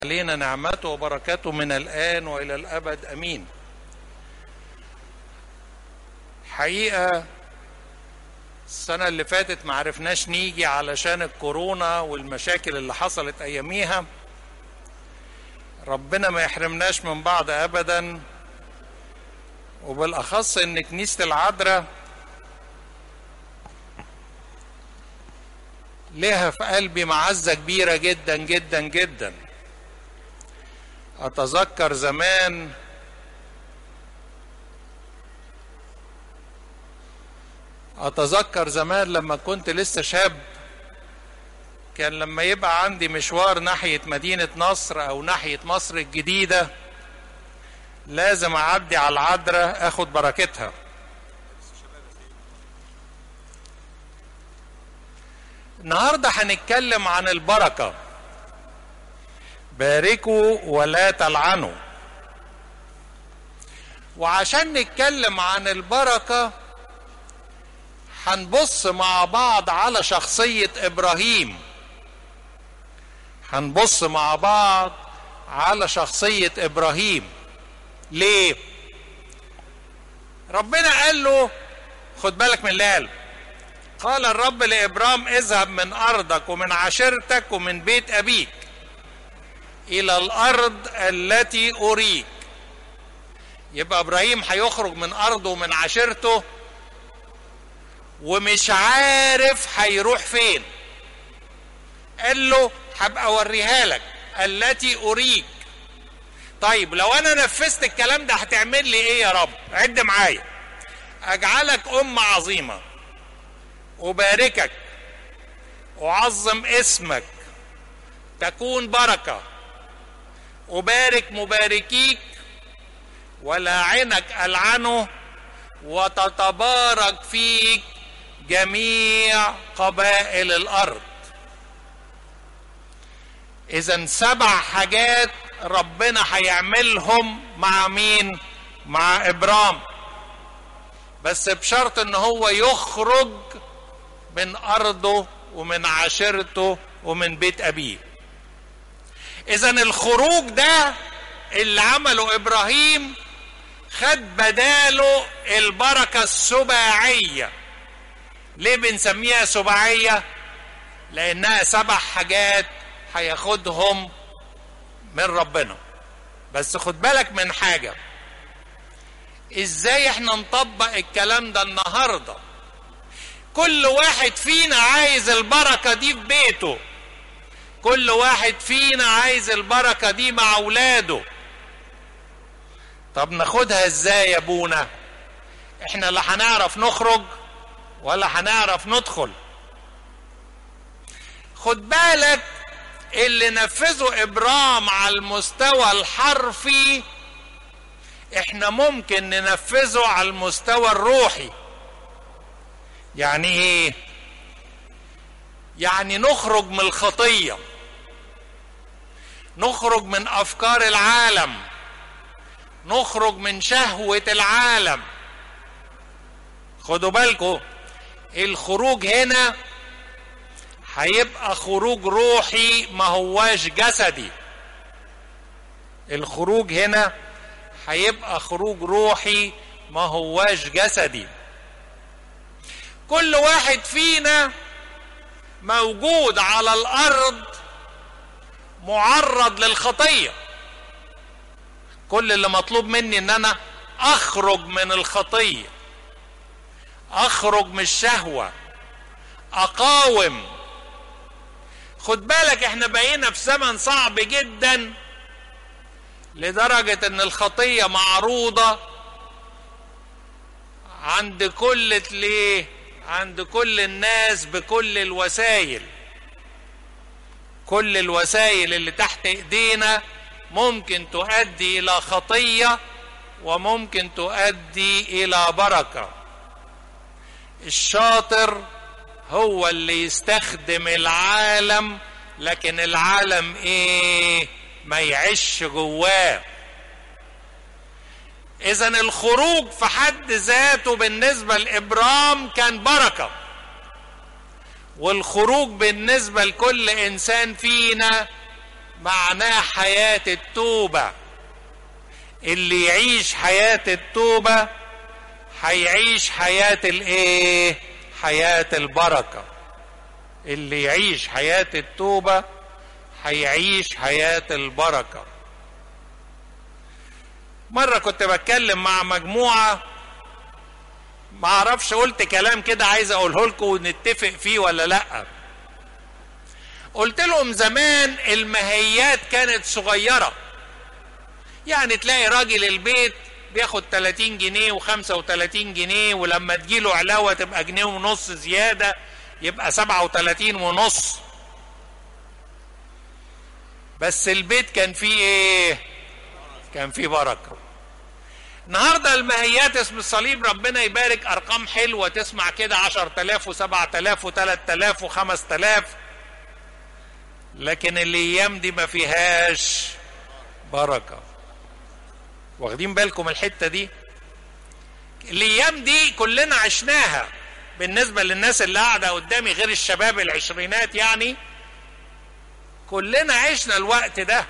علينا نعمته وبركاته من الآن وإلى الأبد أمين حقيقة السنة اللي فاتت ما عرفناش نيجي علشان الكورونا والمشاكل اللي حصلت أياميها ربنا ما يحرمناش من بعض أبدا وبالأخص إن كنيسة العذراء لها في قلبي معزة كبيرة جدا جدا جدا أتذكر زمان أتذكر زمان لما كنت لسه شاب كان لما يبقى عندي مشوار ناحية مدينة نصر أو ناحية مصر الجديدة لازم أعدي على العذراء أخد بركتها النهارده هنتكلم عن البركه باركوا ولا تلعنوا وعشان نتكلم عن البركه هنبص مع بعض على شخصيه ابراهيم هنبص مع بعض على شخصيه ابراهيم ليه ربنا قال له خد بالك من اللي قاله قال الرب لابرام اذهب من ارضك ومن عشيرتك ومن بيت ابيك الى الارض التي اريك يبقى ابراهيم هيخرج من ارضه ومن عشيرته ومش عارف هيروح فين قال له هبقى اوريها لك التي اريك طيب لو انا نفذت الكلام ده هتعمل لي ايه يا رب عد معايا اجعلك امه عظيمه أباركك أعظم اسمك تكون بركة أبارك مباركيك ولاعنك ألعنه وتتبارك فيك جميع قبائل الأرض إذا سبع حاجات ربنا هيعملهم مع مين؟ مع إبرام بس بشرط إن هو يخرج من ارضه ومن عشيرته ومن بيت ابيه اذا الخروج ده اللي عمله ابراهيم خد بداله البركه السباعيه ليه بنسميها سباعيه لانها سبع حاجات هياخدهم من ربنا بس خد بالك من حاجه ازاي احنا نطبق الكلام ده النهارده كل واحد فينا عايز البركة دي في بيته كل واحد فينا عايز البركة دي مع أولاده طب ناخدها ازاي يا ابونا احنا لا هنعرف نخرج ولا هنعرف ندخل خد بالك اللي نفذه ابرام على المستوى الحرفي احنا ممكن ننفذه على المستوى الروحي يعني ايه يعني نخرج من الخطيه نخرج من افكار العالم نخرج من شهوه العالم خدوا بالكم الخروج هنا هيبقى خروج روحي ما هواش جسدي الخروج هنا هيبقى خروج روحي ما هواش جسدي كل واحد فينا موجود على الارض معرض للخطيه كل اللي مطلوب مني ان انا اخرج من الخطيه اخرج من الشهوه اقاوم خد بالك احنا بقينا في زمن صعب جدا لدرجه ان الخطيه معروضه عند كل ليه عند كل الناس بكل الوسائل كل الوسائل اللي تحت ايدينا ممكن تؤدي الى خطيه وممكن تؤدي الى بركه الشاطر هو اللي يستخدم العالم لكن العالم ايه ما يعيش جواه اذا الخروج في حد ذاته بالنسبه لابرام كان بركه والخروج بالنسبه لكل انسان فينا معناه حياة التوبة اللي يعيش حياة التوبة هيعيش حياة الايه حياة البركة اللي يعيش حياة التوبة هيعيش حياة البركة مرة كنت بتكلم مع مجموعة ما اعرفش قلت كلام كده عايز اقوله لكم ونتفق فيه ولا لا قلت لهم زمان المهيات كانت صغيرة يعني تلاقي راجل البيت بياخد 30 جنيه و35 جنيه ولما تجيله علاوة تبقى جنيه ونص زيادة يبقى 37 ونص بس البيت كان فيه ايه كان فيه بركة النهاردة المهيات اسم الصليب ربنا يبارك ارقام حلوة تسمع كده 10000 و7000 و3000 و5000 لكن الايام دي ما فيهاش بركه واخدين بالكم الحته دي الايام دي كلنا عشناها بالنسبه للناس اللي قاعده قدامي غير الشباب العشرينات يعني كلنا عشنا الوقت ده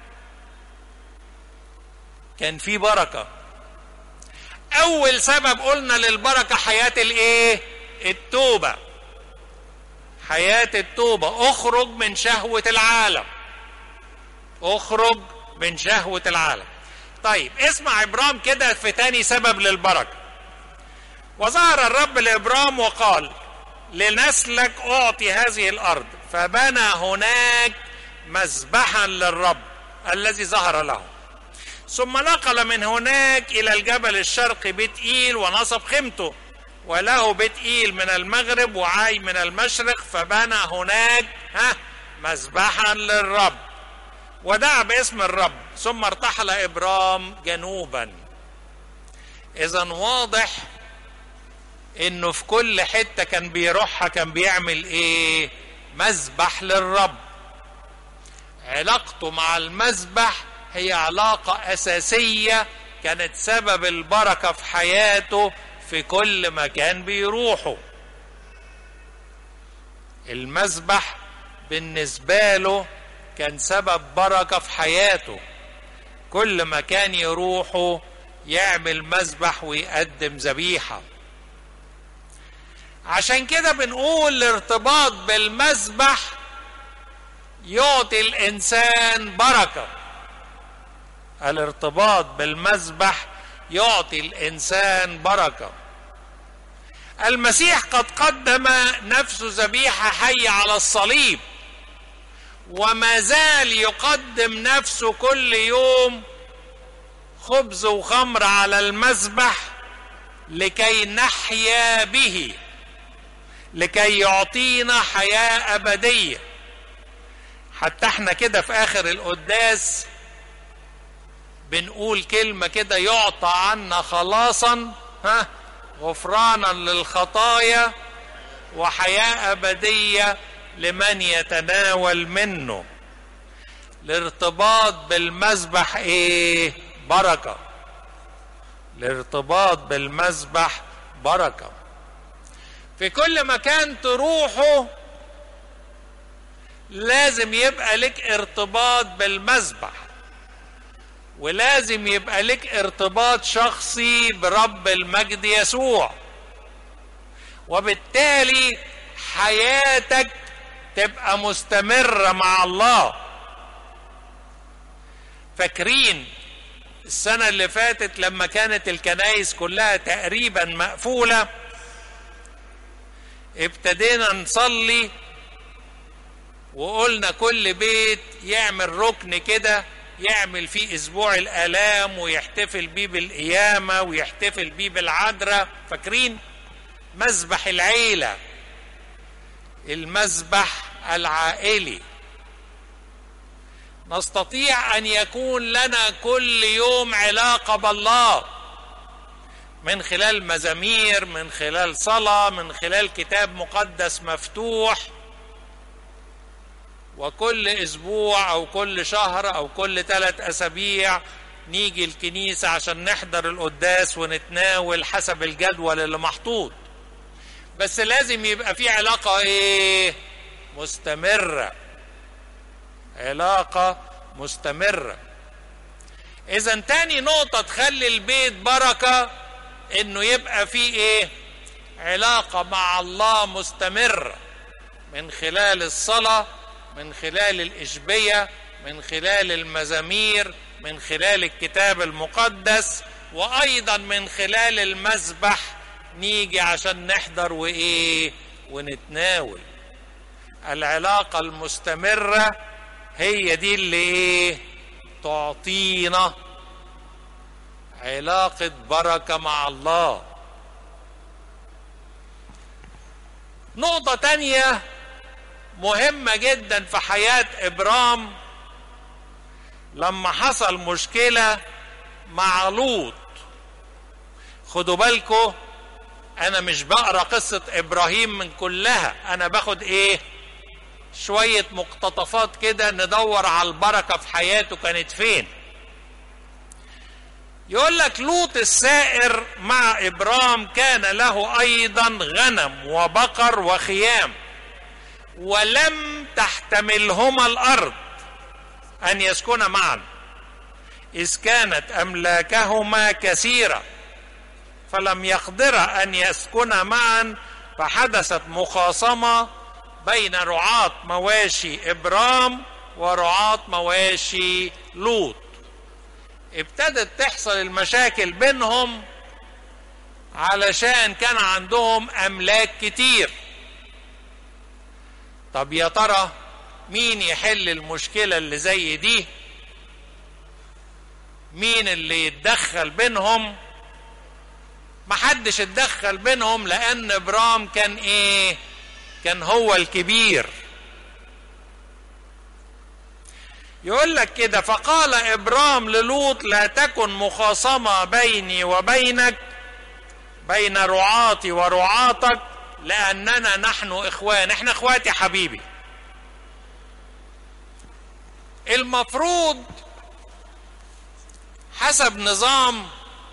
كان في بركه اول سبب قلنا للبركه حياه الايه التوبه حياه التوبه اخرج من شهوه العالم اخرج من شهوه العالم طيب اسمع ابرام كده في تاني سبب للبركه وظهر الرب لابرام وقال لنسلك اعطي هذه الارض فبنى هناك مذبحا للرب الذي ظهر له ثم نقل من هناك الى الجبل الشرقي بيت ايل ونصب خيمته وله بيت ايل من المغرب وعاي من المشرق فبنى هناك ها مذبحا للرب ودعا باسم الرب ثم ارتحل ابرام جنوبا اذا واضح انه في كل حته كان بيروحها كان بيعمل ايه مذبح للرب علاقته مع المذبح هي علاقه اساسيه كانت سبب البركه في حياته في كل مكان بيروحه المذبح بالنسبه له كان سبب بركة في حياته كل مكان يروحه يعمل مذبح ويقدم ذبيحة عشان كده بنقول الارتباط بالمذبح يعطي الإنسان بركة الارتباط بالمذبح يعطي الإنسان بركة المسيح قد قدم نفسه ذبيحة حية على الصليب وما زال يقدم نفسه كل يوم خبز وخمر على المذبح لكي نحيا به لكي يعطينا حياه ابديه حتى احنا كده في اخر القداس بنقول كلمه كده يعطى عنا خلاصا ها غفرانا للخطايا وحياه ابديه لمن يتناول منه الارتباط بالمذبح ايه بركه الارتباط بالمذبح بركه في كل مكان تروحه لازم يبقى لك ارتباط بالمذبح ولازم يبقى لك ارتباط شخصي برب المجد يسوع وبالتالي حياتك تبقى مستمرة مع الله فاكرين السنة اللي فاتت لما كانت الكنايس كلها تقريبا مقفولة ابتدينا نصلي وقلنا كل بيت يعمل ركن كده يعمل فيه اسبوع الالام ويحتفل بيه بالقيامه ويحتفل بيه بالعذراء فاكرين مذبح العيله المذبح العائلي نستطيع ان يكون لنا كل يوم علاقه بالله من خلال مزامير من خلال صلاه من خلال كتاب مقدس مفتوح وكل اسبوع او كل شهر او كل ثلاث اسابيع نيجي الكنيسه عشان نحضر القداس ونتناول حسب الجدول اللي محطوط بس لازم يبقى في علاقه ايه مستمره علاقة مستمرة اذا تاني نقطة تخلي البيت بركة انه يبقى فيه ايه علاقة مع الله مستمرة من خلال الصلاة من خلال الإشبية من خلال المزامير من خلال الكتاب المقدس وأيضا من خلال المسبح نيجي عشان نحضر وإيه ونتناول العلاقة المستمرة هي دي اللي إيه تعطينا علاقة بركة مع الله نقطة تانية مهمة جدا في حياة إبرام لما حصل مشكلة مع لوط خدوا بالكم أنا مش بقرأ قصة إبراهيم من كلها أنا باخد إيه شوية مقتطفات كده ندور على البركة في حياته كانت فين يقول لك لوط السائر مع ابرام كان له ايضا غنم وبقر وخيام ولم تحتملهما الارض ان يسكن معا اذ كانت املاكهما كثيره فلم يقدر ان يسكن معا فحدثت مخاصمه بين رعاه مواشي ابرام ورعاه مواشي لوط ابتدت تحصل المشاكل بينهم علشان كان عندهم املاك كتير طب يا ترى مين يحل المشكلة اللي زي دي مين اللي يتدخل بينهم محدش اتدخل بينهم لان ابرام كان ايه كان هو الكبير يقول لك كده فقال ابرام للوط لا تكن مخاصمه بيني وبينك بين رعاتي ورعاتك لاننا نحن اخوان احنا اخوات يا حبيبي المفروض حسب نظام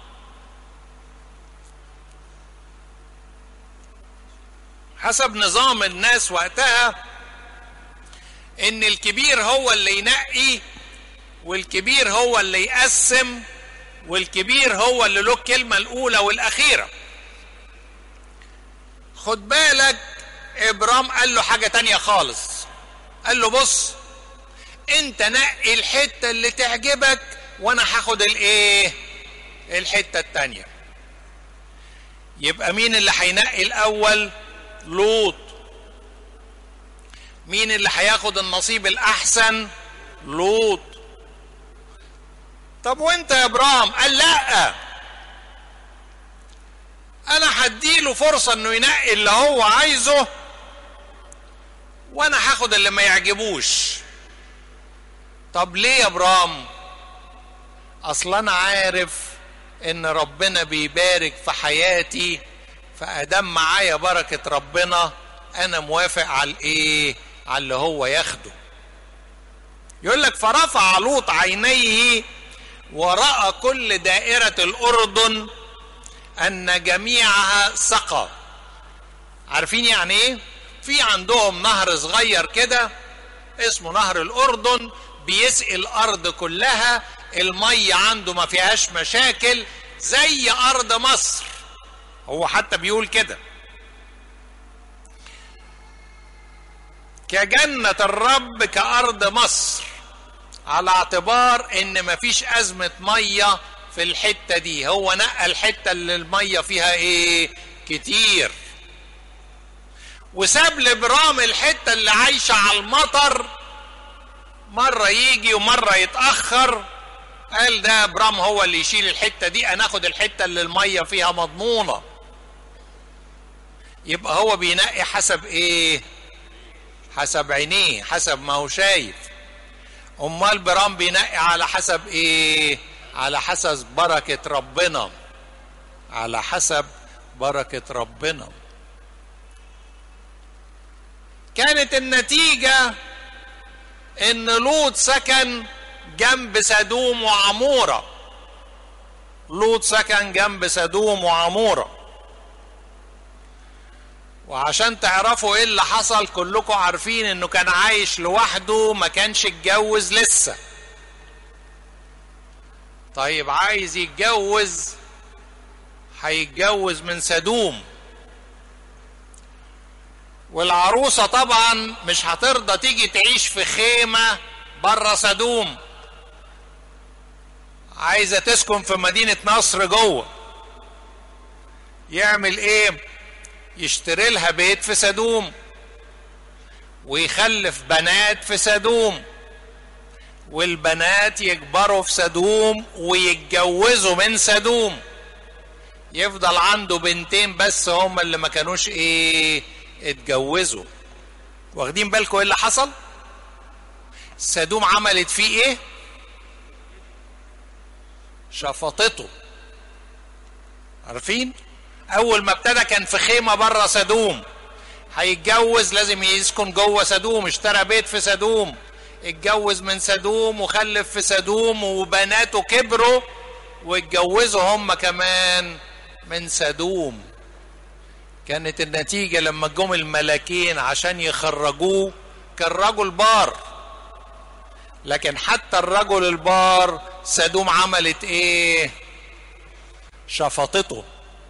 حسب نظام الناس وقتها ان الكبير هو اللي ينقي والكبير هو اللي يقسم والكبير هو اللي له الكلمة الأولى والأخيرة خد بالك إبرام قال له حاجة تانية خالص قال له بص انت نقي الحتة اللي تعجبك وانا هاخد الايه الحتة التانية يبقى مين اللي هينقي الاول لوط مين اللي هياخد النصيب الاحسن لوط طب وانت يا ابرام قال لا انا هديله فرصة انه ينقي اللي هو عايزه وانا هاخد اللي ما يعجبوش طب ليه يا ابرام اصل انا عارف ان ربنا بيبارك في حياتي فادام معايا بركة ربنا انا موافق على الايه على اللي هو ياخده يقول لك فرفع لوط عينيه ورأى كل دائرة الأردن أن جميعها سقى عارفين يعني إيه؟ في عندهم نهر صغير كده اسمه نهر الأردن بيسقي الأرض كلها المية عنده ما فيهاش مشاكل زي أرض مصر هو حتى بيقول كده كجنة الرب كأرض مصر على اعتبار ان مفيش ازمة مية في الحتة دي هو نقى الحتة اللي المية فيها ايه كتير وساب لبرام الحتة اللي عايشة على المطر مرة يجي ومرة يتأخر قال ده برام هو اللي يشيل الحتة دي انا اخد الحتة اللي المية فيها مضمونة يبقى هو بينقي حسب ايه حسب عينيه حسب ما هو شايف امال برام بينقي على حسب ايه على حسب بركة ربنا على حسب بركة ربنا كانت النتيجة ان لوط سكن جنب سدوم وعمورة لوط سكن جنب سدوم وعمورة وعشان تعرفوا ايه اللي حصل كلكم عارفين انه كان عايش لوحده ما كانش اتجوز لسه طيب عايز يتجوز هيتجوز من سدوم والعروسة طبعا مش هترضى تيجي تعيش في خيمة بره سدوم عايزة تسكن في مدينة نصر جوه يعمل ايه يشتري لها بيت في سدوم ويخلف بنات في سدوم والبنات يكبروا في سدوم ويتجوزوا من سدوم يفضل عنده بنتين بس هم اللي ما كانوش ايه اتجوزوا واخدين بالكم ايه اللي حصل سدوم عملت فيه ايه شفطته عارفين اول ما ابتدى كان في خيمه بره سدوم هيتجوز لازم يسكن جوه سدوم اشترى بيت في سدوم اتجوز من سدوم وخلف في سدوم وبناته كبروا واتجوزوا هم كمان من سدوم كانت النتيجة لما جم الملاكين عشان يخرجوه كان رجل بار لكن حتى الرجل البار سدوم عملت ايه شفطته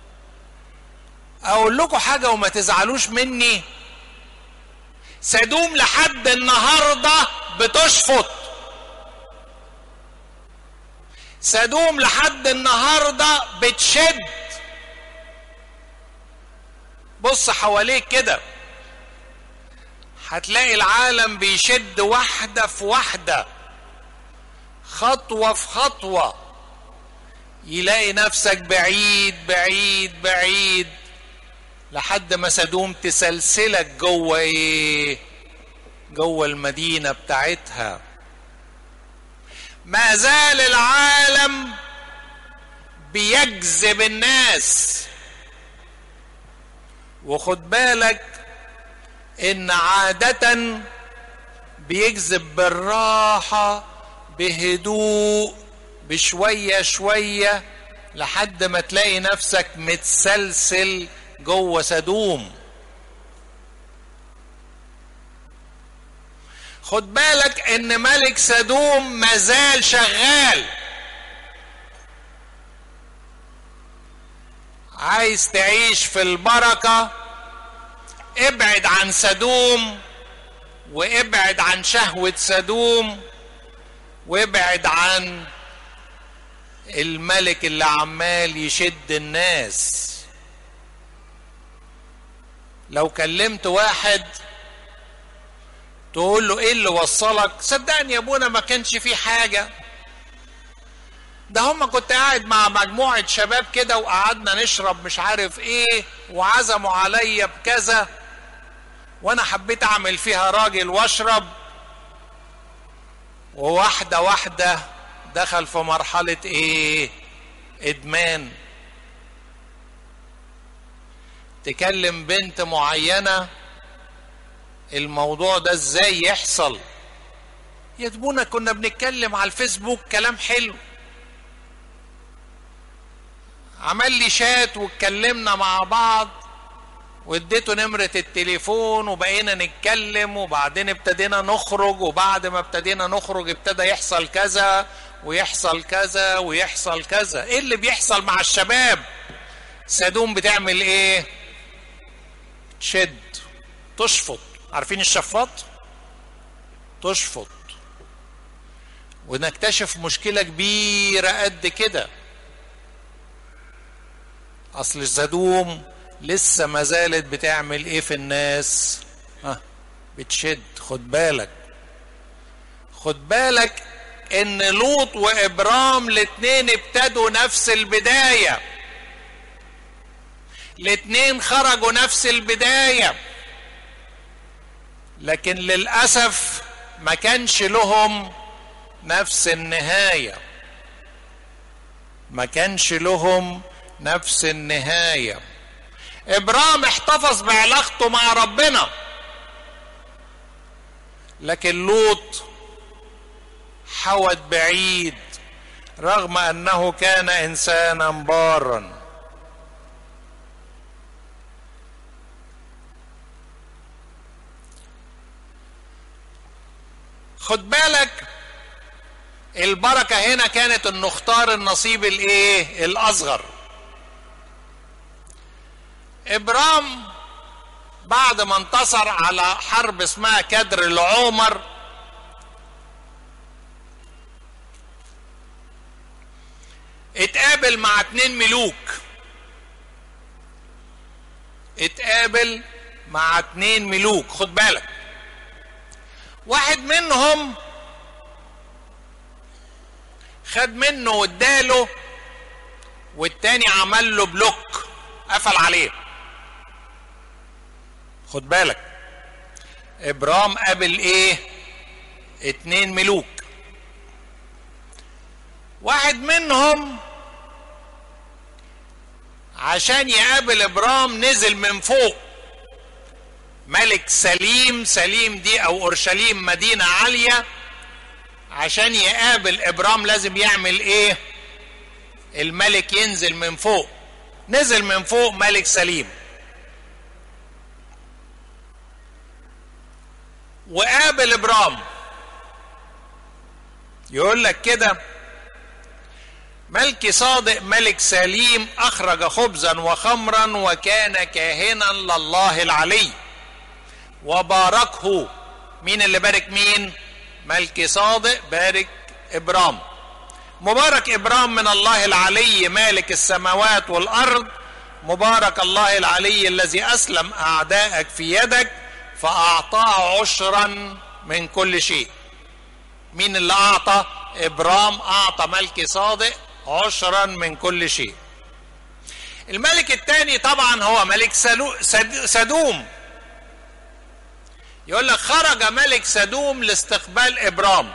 اقول لكم حاجة وما تزعلوش مني سدوم لحد النهاردة بتشفط سدوم لحد النهاردة بتشد بص حواليك كده هتلاقي العالم بيشد واحدة في واحدة خطوة في خطوة يلاقي نفسك بعيد بعيد بعيد لحد ما سدوم تسلسلك جوه ايه جوه المدينة بتاعتها ما زال العالم بيجذب الناس وخد بالك ان عادة بيجذب بالراحة بهدوء بشوية شوية لحد ما تلاقي نفسك متسلسل جوه سدوم خد بالك ان ملك سدوم مازال شغال عايز تعيش في البركة ابعد عن سدوم وابعد عن شهوة سدوم وابعد عن الملك اللي عمال يشد الناس لو كلمت واحد تقول له ايه اللي وصلك صدقني يا ابونا ما كانش في حاجه ده هم كنت قاعد مع مجموعة شباب كده وقعدنا نشرب مش عارف ايه وعزموا عليا بكذا وانا حبيت اعمل فيها راجل واشرب وواحدة واحدة دخل في مرحلة ايه ادمان تكلم بنت معينة الموضوع ده ازاي يحصل يا تبونا كنا بنتكلم على الفيسبوك كلام حلو عمل لي شات واتكلمنا مع بعض واديته نمرة التليفون وبقينا نتكلم وبعدين ابتدينا نخرج وبعد ما ابتدينا نخرج ابتدى يحصل كذا ويحصل كذا ويحصل كذا ايه اللي بيحصل مع الشباب سدوم بتعمل ايه تشد تشفط عارفين الشفاط تشفط ونكتشف مشكلة كبيرة قد كده اصل الزدوم لسه ما زالت بتعمل ايه في الناس ها بتشد خد بالك خد بالك ان لوط وابرام الاتنين ابتدوا نفس البدايه الاتنين خرجوا نفس البدايه لكن للاسف ما كانش لهم نفس النهايه ما كانش لهم نفس النهايه ابرام احتفظ بعلاقته مع ربنا لكن لوط حود بعيد رغم انه كان انسانا بارا خد بالك البركة هنا كانت انه اختار النصيب الايه الاصغر ابرام بعد ما انتصر على حرب اسمها كدر العمر اتقابل مع اتنين ملوك اتقابل مع اتنين ملوك خد بالك واحد منهم خد منه واداله والتاني عمل له بلوك قفل عليه خد بالك ابرام قابل ايه اتنين ملوك واحد منهم عشان يقابل ابرام نزل من فوق ملك سليم سليم دي او اورشليم مدينه عاليه عشان يقابل ابرام لازم يعمل ايه الملك ينزل من فوق نزل من فوق ملك سليم وقابل ابرام يقول لك كده ملك صادق ملك سليم اخرج خبزا وخمرا وكان كاهنا لله العلي وباركه مين اللي بارك مين ملك صادق بارك ابرام مبارك ابرام من الله العلي مالك السماوات والارض مبارك الله العلي الذي اسلم اعدائك في يدك فاعطاه عشرا من كل شيء مين اللي اعطى ابرام اعطى ملك صادق عشرا من كل شيء الملك الثاني طبعا هو ملك سلو سدوم يقول لك خرج ملك سدوم لاستقبال ابرام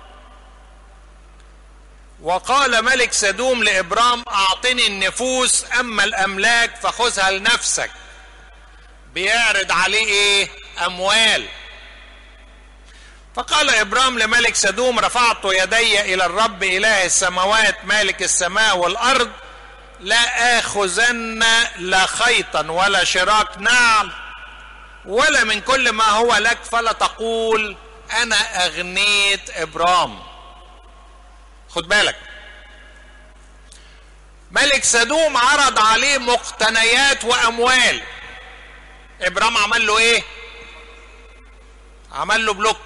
وقال ملك سدوم لابرام اعطني النفوس اما الاملاك فخذها لنفسك بيعرض عليه ايه اموال فقال ابرام لملك سدوم رفعت يدي الى الرب اله السماوات مالك السماء والارض لا اخذن لا خيطا ولا شراك نعل ولا من كل ما هو لك فلا تقول انا اغنيت ابرام خد بالك ملك سدوم عرض عليه مقتنيات واموال ابرام عمل له ايه عمل له بلوك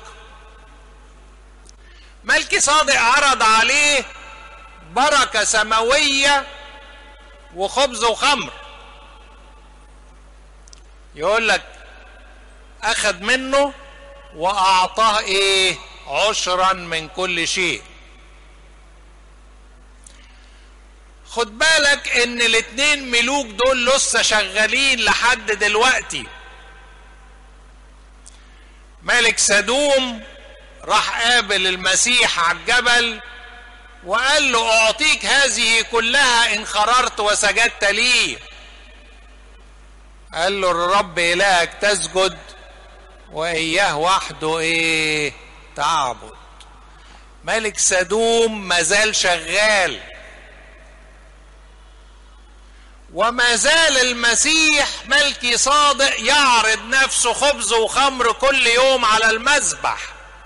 ملك صادق عرض عليه بركه سماويه وخبز وخمر يقول لك اخذ منه واعطاه ايه عشرا من كل شيء خد بالك ان الاتنين ملوك دول لسه شغالين لحد دلوقتي ملك سدوم راح قابل المسيح على الجبل وقال له اعطيك هذه كلها ان خررت وسجدت لي قال له الرب الهك تسجد واياه وحده ايه تعبد ملك سدوم مازال شغال وما زال المسيح ملكي صادق يعرض نفسه خبز وخمر كل يوم على المذبح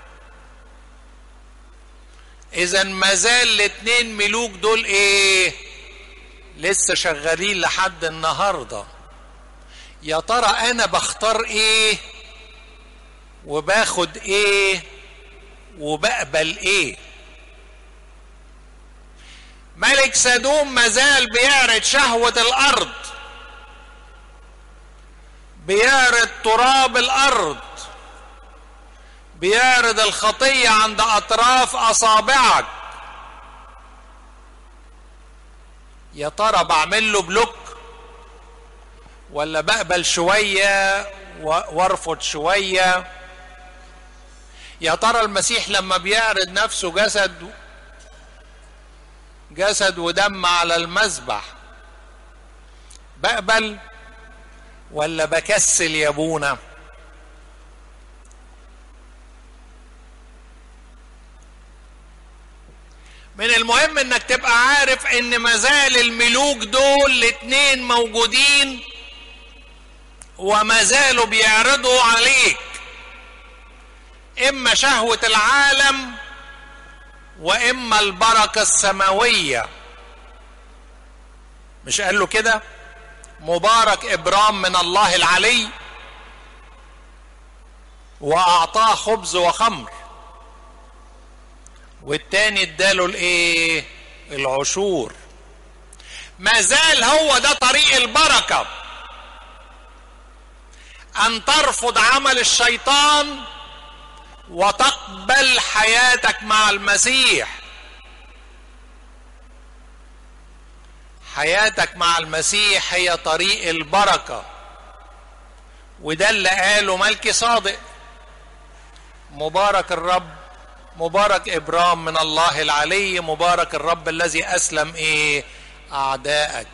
اذا ما زال الاتنين ملوك دول ايه لسه شغالين لحد النهارده يا ترى انا بختار ايه وباخد ايه وبقبل ايه ملك سدوم مازال بيعرض شهوة الأرض بيعرض تراب الأرض بيعرض الخطية عند أطراف أصابعك يا ترى بعمل له بلوك ولا بقبل شوية وارفض شوية يا ترى المسيح لما بيعرض نفسه جسد جسد ودم على المذبح بقبل ولا بكسل يا ابونا من المهم انك تبقى عارف ان مازال الملوك دول الاتنين موجودين وما زالوا بيعرضوا عليك اما شهوه العالم واما البركه السماويه مش قال له كده مبارك ابرام من الله العلي واعطاه خبز وخمر والتاني اداله الايه العشور ما زال هو ده طريق البركه ان ترفض عمل الشيطان وتقبل حياتك مع المسيح حياتك مع المسيح هي طريق البركه وده اللي قاله ملكي صادق مبارك الرب مبارك ابرام من الله العلي مبارك الرب الذي اسلم ايه اعدائك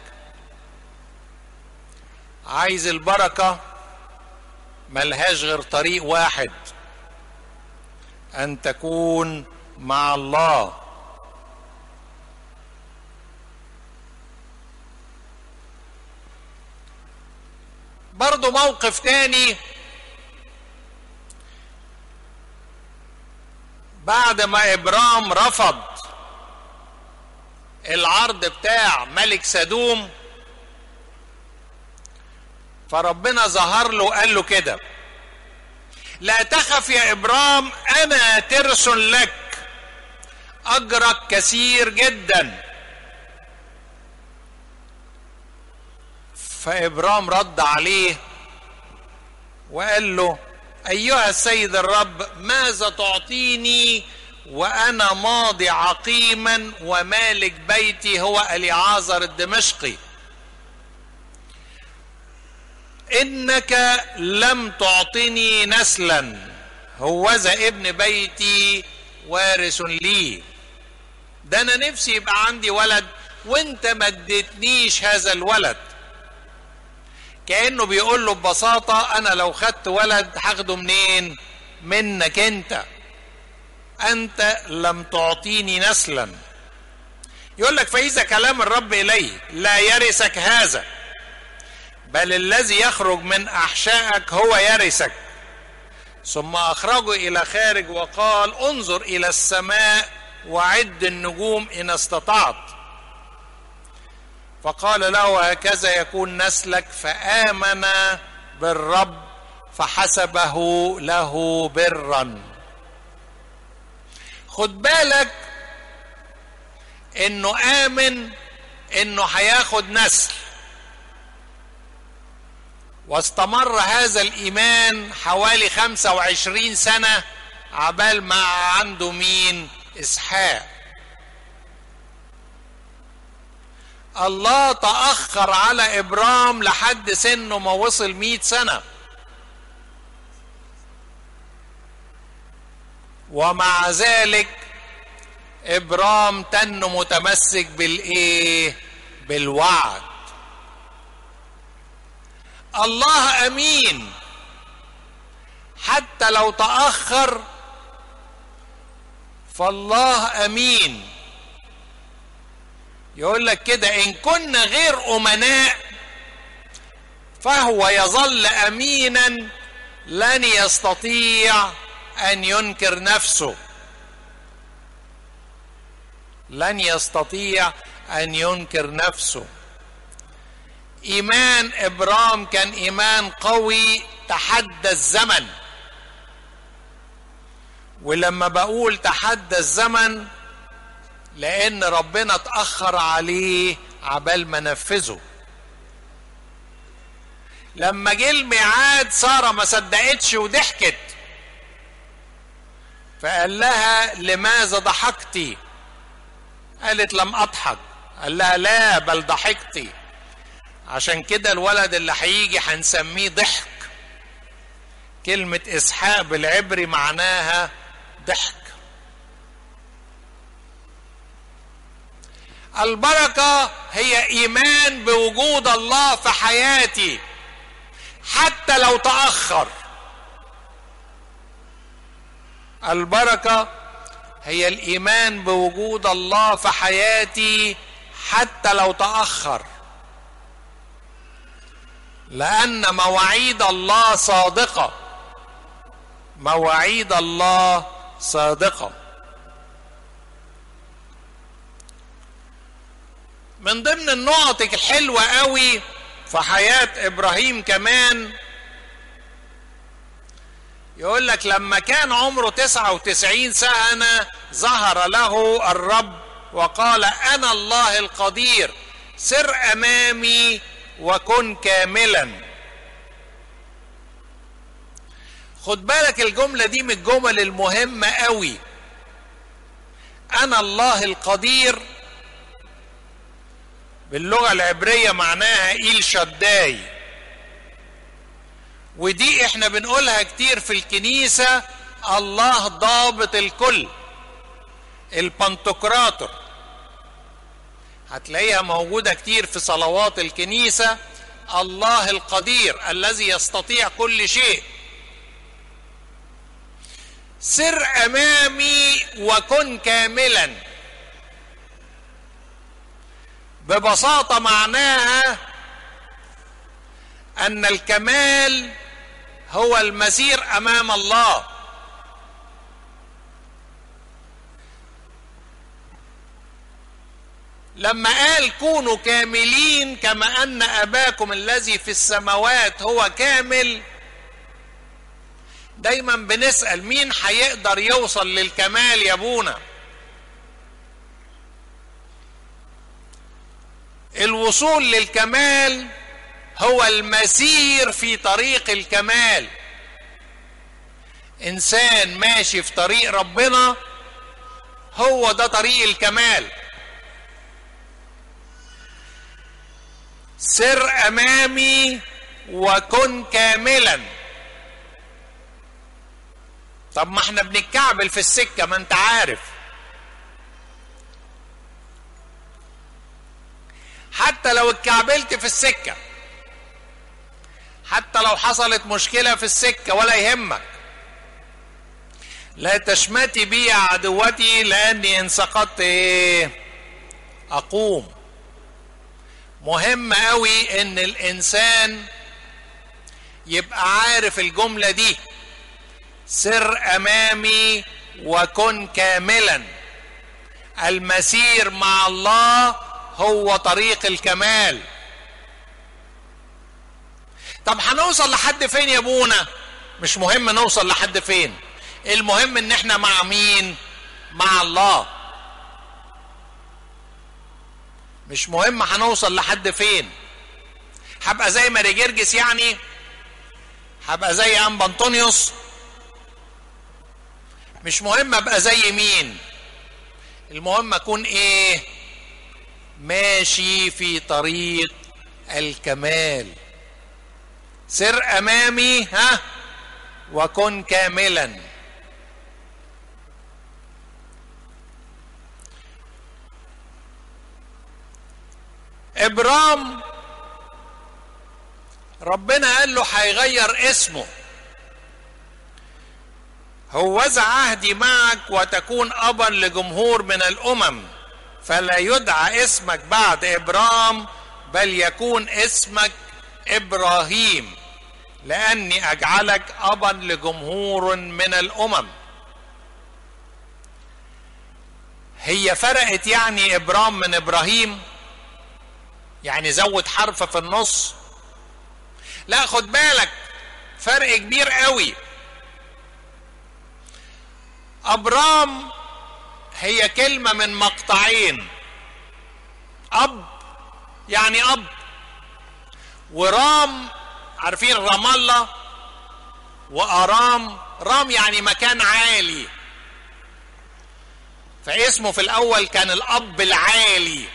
عايز البركه ملهاش غير طريق واحد ان تكون مع الله برضو موقف تاني بعد ما ابرام رفض العرض بتاع ملك سدوم فربنا ظهر له وقال له كده لا تخف يا ابرام انا ترس لك اجرك كثير جدا فابرام رد عليه وقال له ايها السيد الرب ماذا تعطيني وانا ماضي عقيما ومالك بيتي هو اليعازر الدمشقي انك لم تعطني نسلا هوذا ابن بيتي وارث لي ده انا نفسي يبقى عندي ولد وانت ما اديتنيش هذا الولد كانه بيقول له ببساطه انا لو خدت ولد هاخده منين منك انت انت لم تعطيني نسلا يقول لك فاذا كلام الرب الي لا يرثك هذا بل الذي يخرج من احشائك هو يرثك ثم اخرجه الى خارج وقال انظر الى السماء وعد النجوم ان استطعت فقال له هكذا يكون نسلك فامن بالرب فحسبه له برا خد بالك انه امن انه هياخد نسل واستمر هذا الايمان حوالي 25 سنه عبال ما عنده مين اسحاق الله تاخر على ابرام لحد سنه ما وصل 100 سنه ومع ذلك ابرام تن متمسك بالايه بالوعد الله امين حتى لو تاخر فالله امين يقول لك كده ان كنا غير امناء فهو يظل امينا لن يستطيع ان ينكر نفسه لن يستطيع ان ينكر نفسه ايمان ابرام كان ايمان قوي تحدى الزمن ولما بقول تحدى الزمن لان ربنا اتاخر عليه عبال ما نفذه لما جه الميعاد ساره ما صدقتش وضحكت فقال لها لماذا ضحكتي قالت لم اضحك قال لها لا بل ضحكتي عشان كده الولد اللي هيجي هنسميه ضحك كلمة إسحاق بالعبري معناها ضحك البركة هي إيمان بوجود الله في حياتي حتى لو تأخر البركة هي الإيمان بوجود الله في حياتي حتى لو تأخر لأن مواعيد الله صادقة مواعيد الله صادقه من ضمن النقط الحلوه قوي في حياه ابراهيم كمان يقول لك لما كان عمره تسعة وتسعين سنة ظهر له الرب وقال أنا الله القدير سر أمامي وكن كاملا خد بالك الجملة دي من الجمل المهمة قوي أنا الله القدير باللغة العبرية معناها إيل شداي ودي احنا بنقولها كتير في الكنيسة الله ضابط الكل البنتقراطر هتلاقيها موجودة كتير في صلوات الكنيسة الله القدير الذي يستطيع كل شيء سر امامي وكن كاملا ببساطه معناها ان الكمال هو المسير امام الله لما قال كونوا كاملين كما ان اباكم الذي في السماوات هو كامل دايما بنسال مين هيقدر يوصل للكمال يا ابونا الوصول للكمال هو المسير في طريق الكمال انسان ماشي في طريق ربنا هو ده طريق الكمال سر امامي وكن كاملا طب ما احنا بنتكعبل في السكه ما انت عارف حتى لو اتكعبلت في السكه حتى لو حصلت مشكله في السكه ولا يهمك لا تشمتي بي يا عدوتي لاني ان سقطت ايه اقوم مهم قوي ان الانسان يبقى عارف الجمله دي سر امامي وكن كاملا المسير مع الله هو طريق الكمال طب هنوصل لحد فين يا ابونا مش مهم نوصل لحد فين المهم ان احنا مع مين مع الله مش مهم هنوصل لحد فين هبقى زي ماري جرجس يعني هبقى زي انبا انطونيوس مش مهم ابقى زي مين المهم اكون ايه ماشي في طريق الكمال سر امامي ها وكن كاملا ابرام ربنا قال له هيغير اسمه هوذا عهدي معك وتكون ابا لجمهور من الامم فلا يدعى اسمك بعد ابرام بل يكون اسمك ابراهيم لاني اجعلك ابا لجمهور من الامم هي فرقت يعني ابرام من ابراهيم يعني زود حرف في النص لا خد بالك فرق كبير قوي ابرام هي كلمه من مقطعين اب يعني اب ورام عارفين رام الله وارام رام يعني مكان عالي فاسمه في الاول كان الاب العالي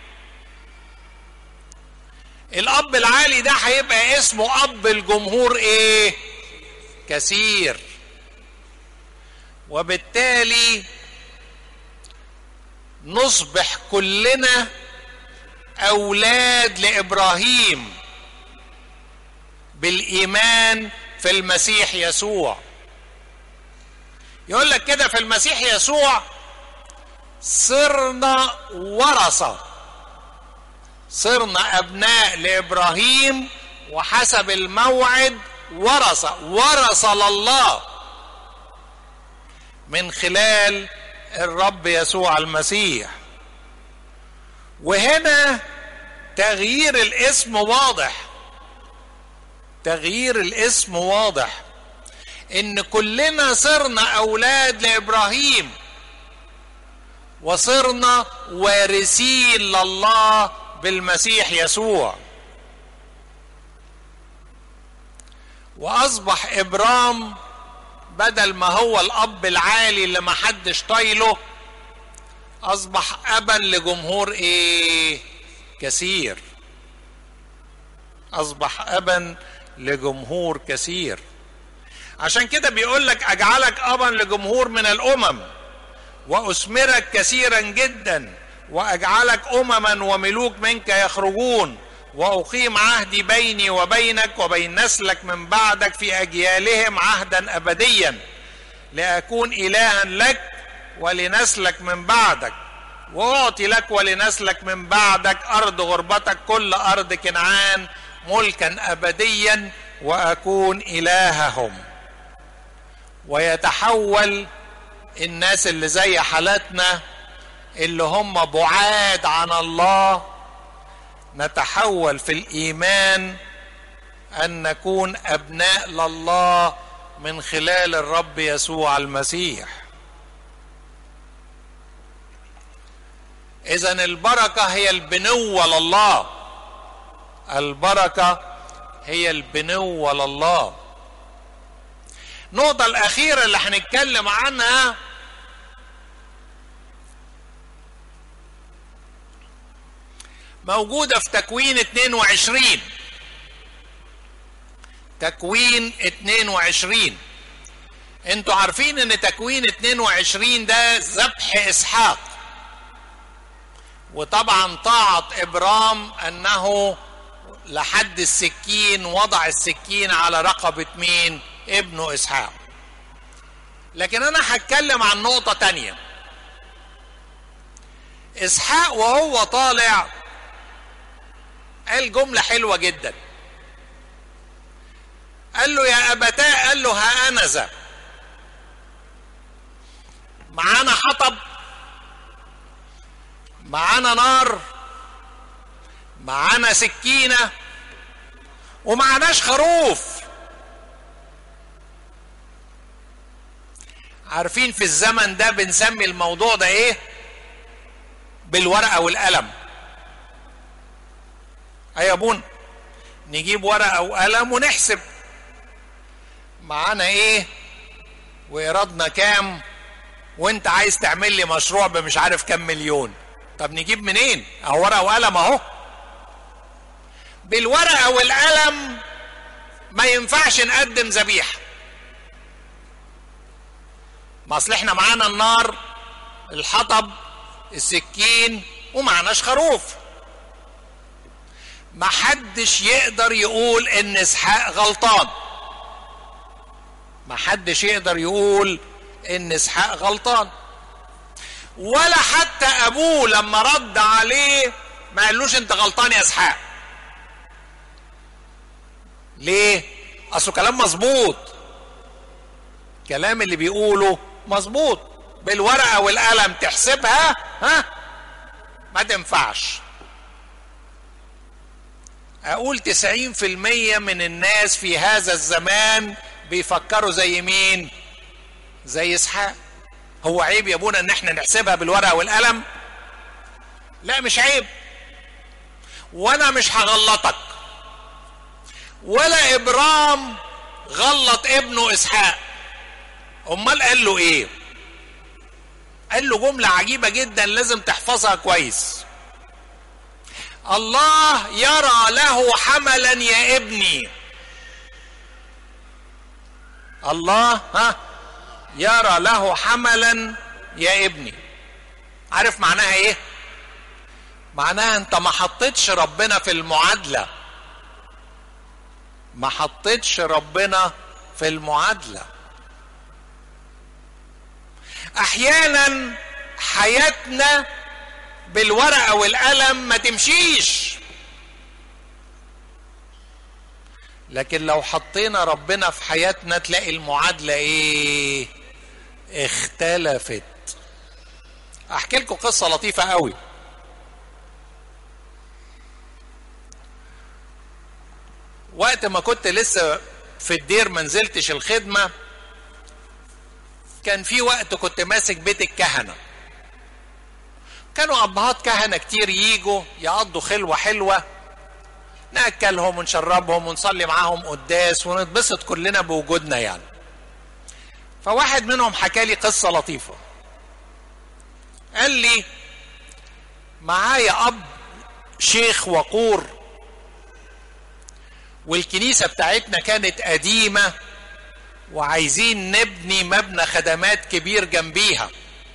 الاب العالي ده هيبقى اسمه اب الجمهور ايه كثير وبالتالي نصبح كلنا اولاد لابراهيم بالايمان في المسيح يسوع يقول لك كده في المسيح يسوع صرنا ورثه صرنا ابناء لابراهيم وحسب الموعد ورثه ورث لله من خلال الرب يسوع المسيح وهنا تغيير الاسم واضح تغيير الاسم واضح ان كلنا صرنا اولاد لابراهيم وصرنا وارثين لله بالمسيح يسوع واصبح ابرام بدل ما هو الاب العالي اللي ما حدش طايله اصبح ابا لجمهور ايه كثير اصبح ابا لجمهور كثير عشان كده بيقول لك اجعلك ابا لجمهور من الامم واثمرك كثيرا جدا واجعلك امما وملوك منك يخرجون واقيم عهدي بيني وبينك وبين نسلك من بعدك في اجيالهم عهدا ابديا لاكون الها لك ولنسلك من بعدك واعطي لك ولنسلك من بعدك ارض غربتك كل ارض كنعان ملكا ابديا واكون الههم ويتحول الناس اللي زي حالتنا اللي هم بعاد عن الله نتحول في الايمان ان نكون ابناء لله من خلال الرب يسوع المسيح اذا البركه هي البنوه لله البركه هي البنوه لله النقطه الاخيره اللي هنتكلم عنها موجودة في تكوين 22 تكوين 22 انتوا عارفين ان تكوين 22 ده ذبح اسحاق وطبعا طاعة ابرام انه لحد السكين وضع السكين على رقبة مين ابنه اسحاق لكن انا هتكلم عن نقطة تانية اسحاق وهو طالع قال جملة حلوة جدا قال له يا أبتاء قال له ها أنا ذا معانا حطب معانا نار معانا سكينة ومعناش خروف عارفين في الزمن ده بنسمي الموضوع ده ايه بالورقة والقلم اي ابونا نجيب ورقه وقلم ونحسب معانا ايه وايرادنا كام وانت عايز تعمل لي مشروع بمش عارف كام مليون طب نجيب منين اهو ورقه وقلم اهو بالورقه والقلم ما ينفعش نقدم ذبيحه ما اصل احنا معانا النار الحطب السكين ومعناش خروف ما حدش يقدر يقول ان اسحاق غلطان ما حدش يقدر يقول ان اسحاق غلطان ولا حتى ابوه لما رد عليه ما قالوش انت غلطان يا اسحاق ليه اصله كلام مظبوط كلام اللي بيقوله مظبوط بالورقه والقلم تحسبها ها ما تنفعش اقول تسعين في المية من الناس في هذا الزمان بيفكروا زي مين زي اسحاق هو عيب يا ابونا ان احنا نحسبها بالورقة والقلم لا مش عيب وانا مش هغلطك ولا ابرام غلط ابنه اسحاق امال قال له ايه قال له جملة عجيبة جدا لازم تحفظها كويس الله يرى له حملا يا ابني الله ها يرى له حملا يا ابني عارف معناها ايه معناها انت ما حطيتش ربنا في المعادله ما حطيتش ربنا في المعادله احيانا حياتنا بالورقه والقلم ما تمشيش لكن لو حطينا ربنا في حياتنا تلاقي المعادله ايه اختلفت احكي لكم قصة لطيفة قوي وقت ما كنت لسه في الدير ما نزلتش الخدمة كان في وقت كنت ماسك بيت الكهنة كانوا أبهات كهنة كتير يجوا يقضوا خلوة حلوة ناكلهم ونشربهم ونصلي معاهم قداس ونتبسط كلنا بوجودنا يعني فواحد منهم حكى لي قصة لطيفة قال لي معايا أب شيخ وقور والكنيسة بتاعتنا كانت قديمة وعايزين نبني مبنى خدمات كبير جنبيها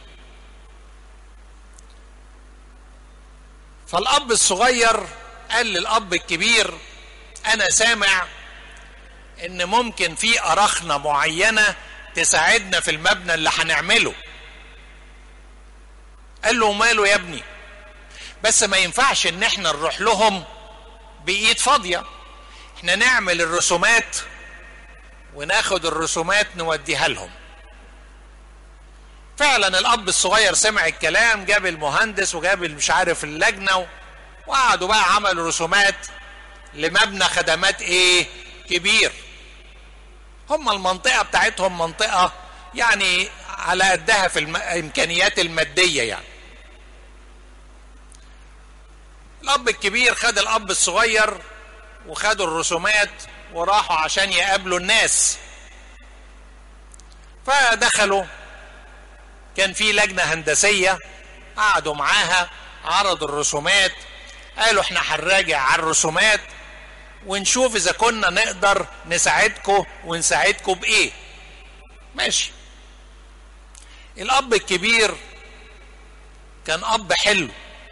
فالأب الصغير قال للأب الكبير أنا سامع إن ممكن في أرخنة معينة تساعدنا في المبنى اللي هنعمله قال له ماله يا ابني بس ما ينفعش ان احنا نروح لهم بايد فاضيه احنا نعمل الرسومات وناخد الرسومات نوديها لهم فعلا الاب الصغير سمع الكلام جاب المهندس وجاب مش عارف اللجنه وقعدوا بقى عملوا رسومات لمبنى خدمات ايه كبير هم المنطقه بتاعتهم منطقه يعني على قدها في الامكانيات الماديه يعني الاب الكبير خد الاب الصغير وخدوا الرسومات وراحوا عشان يقابلوا الناس فدخلوا كان في لجنة هندسية قعدوا معاها عرضوا الرسومات قالوا احنا هنراجع على الرسومات ونشوف اذا كنا نقدر نساعدكم ونساعدكم بايه ماشي الاب الكبير كان اب حلو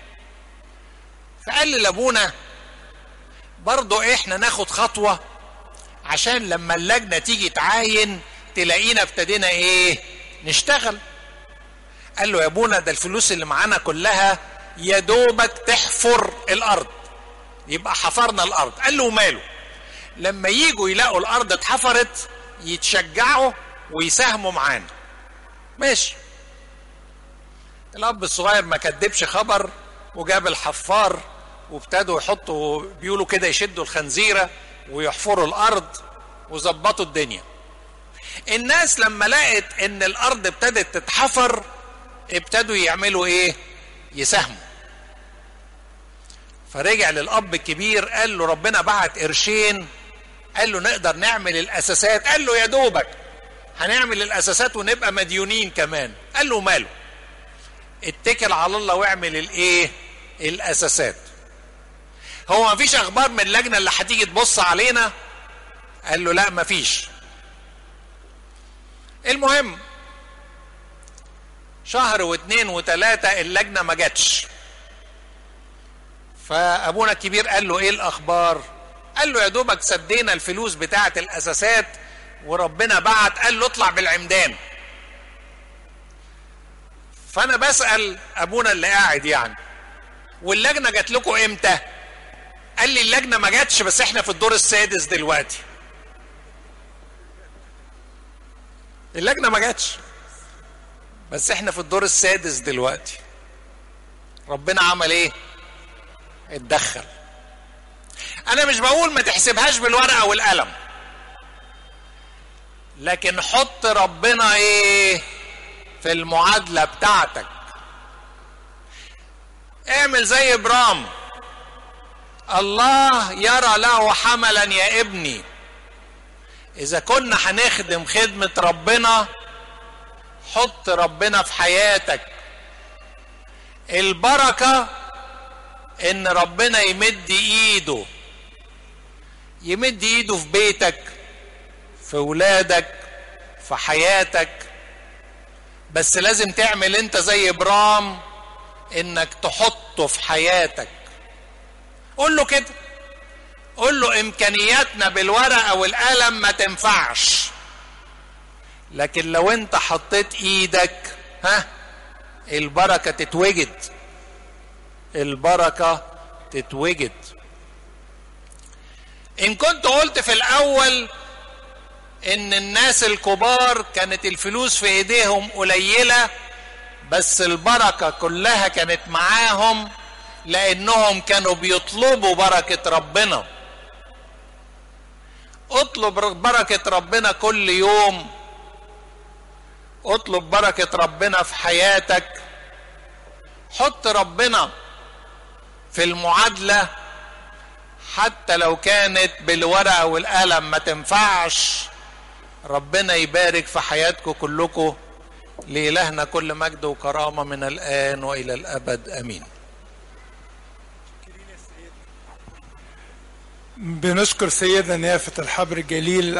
فقال لابونا برضه احنا ناخد خطوة عشان لما اللجنة تيجي تعاين تلاقينا ابتدينا ايه نشتغل قال له يا ابونا ده الفلوس اللي معانا كلها يا دوبك تحفر الارض يبقى حفرنا الارض قال له ماله لما يجوا يلاقوا الارض اتحفرت يتشجعوا ويساهموا معانا ماشي الاب الصغير ما كدبش خبر وجاب الحفار وابتدوا يحطوا بيقولوا كده يشدوا الخنزيره ويحفروا الارض وظبطوا الدنيا الناس لما لقت ان الارض ابتدت تتحفر ابتدوا يعملوا ايه يساهموا فرجع للاب الكبير قال له ربنا بعت قرشين قال له نقدر نعمل الاساسات قال له يا دوبك هنعمل الاساسات ونبقى مديونين كمان قال له ماله اتكل على الله واعمل الايه الاساسات هو ما فيش اخبار من اللجنه اللي هتيجي تبص علينا قال له لا ما فيش المهم شهر واثنين وثلاثة اللجنة ما جاتش فأبونا الكبير قال له إيه الأخبار قال له يا دوبك سدينا الفلوس بتاعة الأساسات وربنا بعت قال له اطلع بالعمدان فأنا بسأل أبونا اللي قاعد يعني واللجنة جات لكم إمتى قال لي اللجنة ما جاتش بس احنا في الدور السادس دلوقتي اللجنة ما جاتش بس احنا في الدور السادس دلوقتي ربنا عمل ايه اتدخل انا مش بقول ما تحسبهاش بالورقة والقلم لكن حط ربنا ايه في المعادلة بتاعتك اعمل زي ابرام الله يرى له حملا يا ابني اذا كنا هنخدم خدمة ربنا حط ربنا في حياتك البركة ان ربنا يمد ايده يمد ايده في بيتك في ولادك في حياتك بس لازم تعمل انت زي ابرام انك تحطه في حياتك قول له كده قول له امكانياتنا بالورقه والقلم ما تنفعش لكن لو انت حطيت ايدك ها البركه تتوجد البركه تتوجد ان كنت قلت في الاول ان الناس الكبار كانت الفلوس في ايديهم قليله بس البركه كلها كانت معاهم لانهم كانوا بيطلبوا بركه ربنا اطلب بركه ربنا كل يوم اطلب بركه ربنا في حياتك حط ربنا في المعادله حتى لو كانت بالورقه والقلم ما تنفعش ربنا يبارك في حياتكم كلكم لإلهنا كل مجد وكرامة من الآن وإلى الأبد أمين بنشكر سيدنا نافة الحبر الجليل